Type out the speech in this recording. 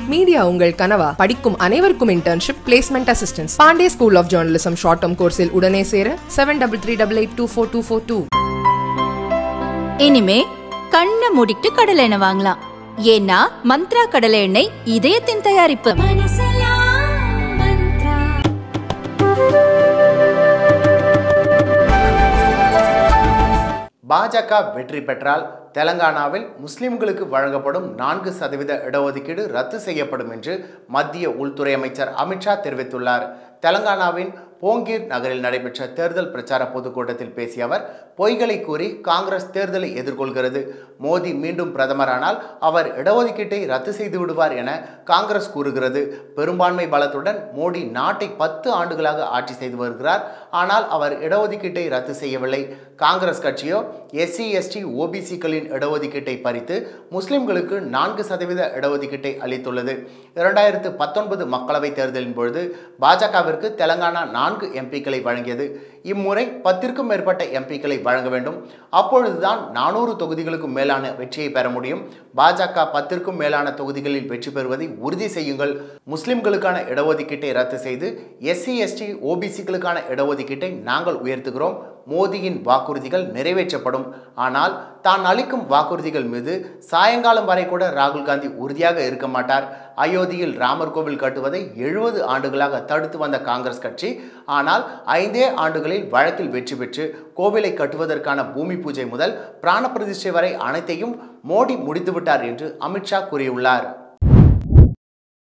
media உங்கள் கனவா படிக்கும் அனைவருக்கும் internship placement assistance Pandey school of journalism short term கோர்ஸில் உடனே சேர seven double three double eight two four two four two இனிமே கண்ணை மூடிட்டு கடலை எண்ணெய் வாங்கலாம் ஏன்னா மந்த்ரா கடலை எண்ணெய் இதயத்தின் தயாரிப்பு பாஜக வெற்றி பெற்றால் தெலங்கானாவில் முஸ்லிம்களுக்கு வழங்கப்படும் நான்கு சதவீத இடஒதுக்கீடு ரத்து செய்யப்படும் என்று மத்திய உள்துறை அமைச்சர் அமித்ஷா தெரிவித்துள்ளார் தெலங்கானாவின் போங்கீர் நகரில் நடைபெற்ற தேர்தல் பிரச்சார பொதுக்கூட்டத்தில் பேசிய அவர் பொய்களை கூறி காங்கிரஸ் தேர்தலை எதிர்கொள்கிறது மோடி மீண்டும் பிரதமரானால் அவர் இடஒதுக்கீட்டை ரத்து செய்து விடுவார் என காங்கிரஸ் கூறுகிறது பெரும்பான்மை பலத்துடன் மோடி நாட்டை பத்து ஆண்டுகளாக ஆட்சி செய்து வருகிறார் ஆனால் அவர் இடஒதுக்கீட்டை ரத்து செய்யவில்லை காங்கிரஸ் கட்சியோ எஸ்சி எஸ்டி ஓபிசிக்களின் இடஒதுக்கீட்டை பறித்து முஸ்லிம்களுக்கு நான்கு சதவீத இடஒதுக்கீட்டை அளித்துள்ளது இரண்டாயிரத்து பத்தொன்பது மக்களவைத் தேர்தலின் பொழுது பாஜகவிற்கு தெலங்கானா நான்கு எம்பிக்களை வழங்கியது இம்முறை பத்திற்கும் மேற்பட்ட எம்பிக்களை வழங்க வேண்டும் அப்பொழுதுதான் நானூறு தொகுதிகளுக்கும் மேலான வெற்றியை பெற முடியும் பாஜக பத்திற்கும் மேலான தொகுதிகளில் வெற்றி பெறுவதை உறுதி செய்யுங்கள் முஸ்லிம்களுக்கான இடஒதுக்கீட்டை ரத்து செய்து எஸ்சி எஸ்டி ஓபிசிக்களுக்கான இடஒதுக்கீட்டை நாங்கள் உயர்த்துகிறோம் மோடியின் வாக்குறுதிகள் நிறைவேற்றப்படும் ஆனால் தான் அளிக்கும் வாக்குறுதிகள் மீது சாயங்காலம் வரை கூட ராகுல் காந்தி உறுதியாக இருக்க மாட்டார் அயோத்தியில் ராமர் கோவில் கட்டுவதை எழுபது ஆண்டுகளாக தடுத்து வந்த காங்கிரஸ் கட்சி ஆனால் ஐந்தே ஆண்டுகளில் வழக்கில் வெற்றி பெற்று கோவிலை கட்டுவதற்கான பூமி பூஜை முதல் பிராண பிரதிஷ்டை வரை அனைத்தையும் மோடி முடித்துவிட்டார் என்று அமித்ஷா கூறியுள்ளார்